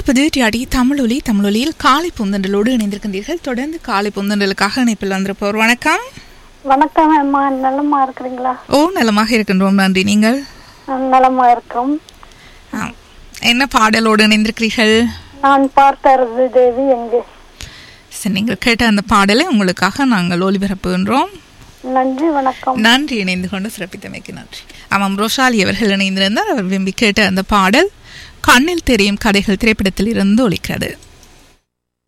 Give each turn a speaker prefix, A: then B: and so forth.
A: கொண்டிருப்பது டியாடி தமிழொலி தமிழொலியில் காலை புந்தண்டலோடு இணைந்திருக்கின்றீர்கள் தொடர்ந்து காலை புந்தண்டலுக்காக இணைப்பில் வந்திருப்போர் வணக்கம்
B: வணக்கம் அம்மா நலமா இருக்கிறீங்களா
A: ஓ நலமாக இருக்கின்றோம் நன்றி நீங்கள்
B: நான் நலமா இருக்கிறோம்
A: ஆம். என்ன பாடலோடு இணைந்திருக்கிறீர்கள்
B: நான் பார்த்தரது தேவி எங்கே
A: சரி நீங்கள் கேட்ட அந்த பாடலை உங்களுக்காக நாங்கள் ஒளிபரப்புகின்றோம்
B: நன்றி வணக்கம்
A: நன்றி இணைந்து கொண்டு சிறப்பித்தமைக்கு நன்றி ஆமாம் ரோஷாலி அவர்கள் இணைந்திருந்தார் அவர் விரும்பி கேட்ட அந்த பாடல் கண்ணில் தெரியும் கதைகள் திரைப்படத்தில் இருந்து ஒலிக்கிறது